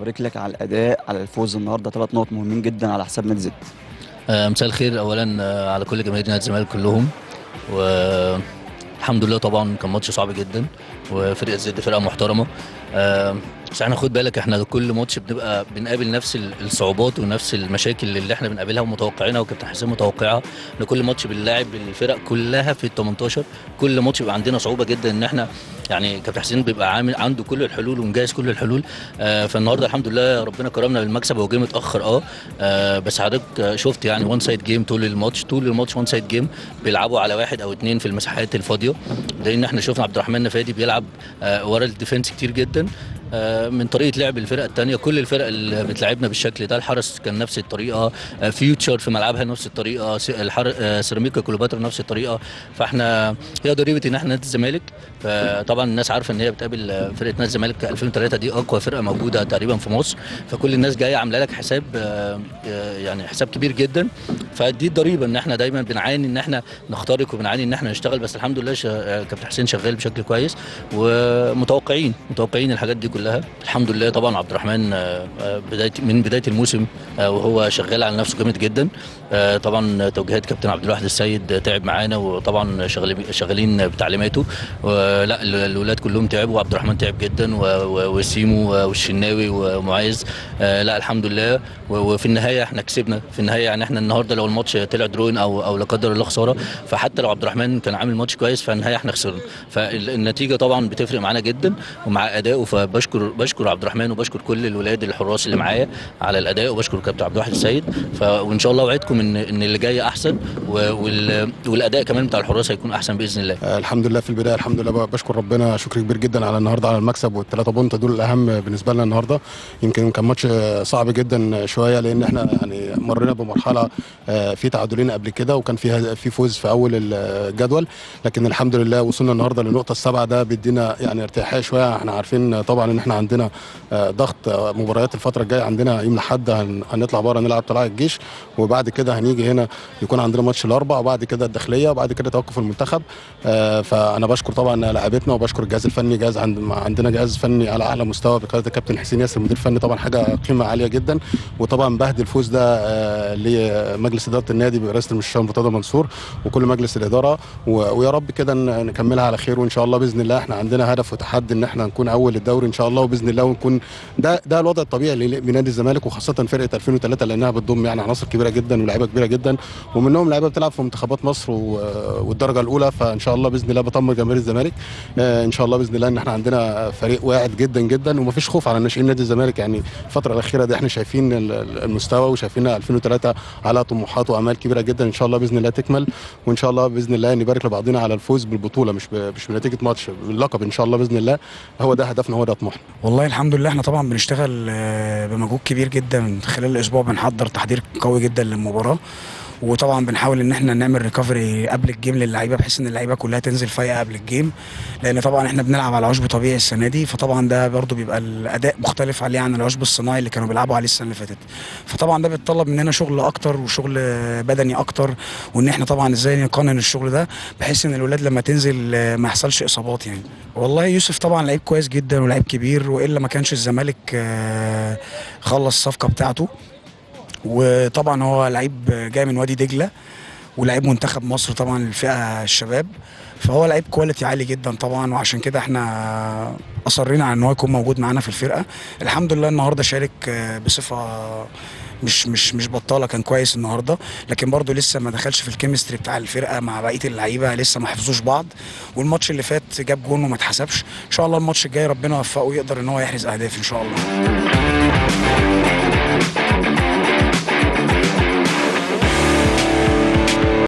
ببارك لك على الاداء على الفوز النهارده ثلاث نقط مهمين جدا على حساب نادي زد آه، مساء الخير اولا آه، على كل جماهير نادي الزمالك كلهم والحمد لله طبعا كان ماتش صعب جدا وفرقه زد فرقه محترمه آه، بس احنا خد بالك احنا كل ماتش بنبقى بنقابل نفس ال- الصعوبات ونفس المشاكل اللي احنا بنقابلها ومتوقعينها وكابتن حسين متوقعها ان كل ماتش بنلاعب الفرق كلها في ال 18 كل ماتش بيبقى عندنا صعوبه جدا ان احنا يعني كابتن حسين بيبقى عامل عنده كل الحلول ومجهز كل الحلول آه فالنهارده الحمد لله ربنا كرمنا بالمكسب هو جه متاخر اه, آه بس حضرتك آه، شفت يعني وان سايد جيم طول الماتش طول الماتش وان سايد جيم بيلعبوا على واحد او اتنين في المساحات الفاضيه لان احنا شفنا عبد الرحمن نفادي بيلعب آه ورا الديفنس كتير جدا آه، من طريقه لعب الفرق الثانيه كل الفرق اللي بتلعبنا بالشكل ده الحرس كان نفس الطريقه آه، فيوتشر في ملعبها نفس الطريقه س- الحر... آه، سيراميكا كليوباترا نفس الطريقه فاحنا هي ضريبه ان احنا نادي الزمالك فطبعا الناس عارفه ان هي بتقابل آه، فرقه نادي الزمالك 2003 دي اقوى فرقه موجوده تقريبا في مصر فكل الناس جايه عامله لك حساب آه، آه، يعني حساب كبير جدا فدي الضريبه ان احنا دايما بنعاني ان احنا نخترق وبنعاني ان احنا نشتغل بس الحمد لله شا- آه، كابتن حسين شغال بشكل كويس ومتوقعين متوقعين الحاجات دي كلها الحمد لله طبعا عبد الرحمن آه، آه، بدايه من بدايه الموسم آه، وهو شغال على نفسه جامد جدا آه، طبعا توجيهات كابتن عبد الواحد السيد تعب معانا وطبعا شغالين شغالين بتعليماته ولا ال- الاولاد كلهم تعبوا وعبد الرحمن تعب جدا و- و- وسيمو والشناوي ومعاذ آه، لا الحمد لله و- وفي النهايه احنا كسبنا في النهايه يعني احنا النهارده لو الماتش طلع درون او او لا قدر الله خساره فحتى لو عبد الرحمن كان عامل ماتش كويس في النهايه احنا خسرنا فالنتيجه طبعا بتفرق معانا جدا ومع ادائه فبشكر بشكر عبد الرحمن وبشكر كل الولاد الحراس اللي معايا على الاداء وبشكر كابتن عبد الواحد السيد ف... وان شاء الله اوعدكم ان ان اللي جاي احسن و... وال... والاداء كمان بتاع الحراس هيكون احسن باذن الله آه، الحمد لله في البدايه الحمد لله بشكر ربنا شكر كبير جدا على النهارده على المكسب والثلاثه بونت دول الاهم بالنسبه لنا النهارده يمكن كان ماتش آه، صعب جدا شويه لان احنا يعني مرينا بمرحله آه، في تعادلين قبل كده وكان فيها في فوز في اول الجدول لكن الحمد لله وصلنا النهارده للنقطه السابعه ده بيدينا يعني ارتياحيه شويه احنا عارفين طبعا ان احنا عندنا آه، ضغط آه، مباريات الفتره الجايه عندنا يوم الاحد هن- هنطلع بره نلعب طلائع الجيش وبعد كده هنيجي هنا يكون عندنا ماتش الاربع وبعد كده الداخليه وبعد كده توقف المنتخب آه، فانا بشكر طبعا لاعبتنا وبشكر الجهاز الفني جهاز عند عندنا جهاز فني على اعلى مستوى بقياده الكابتن حسين ياسر مدير فني طبعا حاجه قيمه عاليه جدا وطبعا بهدي الفوز ده آه، لمجلس اداره النادي برئاسه المستشار مرتضى منصور وكل مجلس الاداره و- ويا رب كده ن- نكملها على خير وان شاء الله باذن الله احنا عندنا هدف وتحدي ان احنا نكون اول الدوري ان شاء الله وباذن الله ونكون ده ده الوضع الطبيعي ل- لنادي الزمالك وخاصه فرقه 2003 لانها بتضم يعني عناصر كبيره جدا ولاعيبه كبيره جدا ومنهم لعيبه بتلعب في منتخبات مصر و- والدرجه الاولى فان شاء الله باذن الله بطمن جماهير الزمالك آه، ان شاء الله باذن الله ان احنا عندنا فريق واعد جدا جدا ومفيش خوف على ناشئين نادي الزمالك يعني الفتره الاخيره دي احنا شايفين ال- ال- المستوى وشايفين 2003 على طموحات وامال كبيره جدا ان شاء الله باذن الله تكمل وان شاء الله باذن الله نبارك لبعضنا على الفوز بالبطوله مش ب- مش بنتيجه ماتش باللقب ان شاء الله باذن الله هو ده هدفنا هو ده طموحنا والله الحمد لله احنا طبعا بنشتغل آه، بمجهود كبير جدا خلال الاسبوع بنحضر تحضير قوي جدا للمباراه وطبعا بنحاول ان احنا نعمل ريكفري قبل الجيم للعيبه بحيث ان اللعيبه كلها تنزل فايقه قبل الجيم لان طبعا احنا بنلعب على عشب طبيعي السنه دي فطبعا ده برضو بيبقى الاداء مختلف عليه عن العشب الصناعي اللي كانوا بيلعبوا عليه السنه اللي فاتت فطبعا ده بيتطلب مننا شغل اكتر وشغل بدني اكتر وان احنا طبعا ازاي نقنن الشغل ده بحيث ان الولاد لما تنزل آه، ما يحصلش اصابات يعني والله يوسف طبعا لعيب كويس جدا ولعيب كبير والا ما كانش الزمالك آه، خلص الصفقه بتاعته وطبعا هو لعيب جاي من وادي دجله ولعيب منتخب مصر طبعا الفئه الشباب فهو لعيب كواليتي عالي جدا طبعا وعشان كده احنا اصرينا على ان هو يكون موجود معانا في الفرقه الحمد لله النهارده شارك آه، بصفه مش مش مش بطاله كان كويس النهارده لكن برضه لسه ما دخلش في الكيمستري بتاع الفرقه مع بقيه اللعيبه لسه ما حفظوش بعض والماتش اللي فات جاب جون وما اتحسبش ان شاء الله الماتش الجاي ربنا يوفقه ويقدر ان هو يحرز اهداف ان شاء الله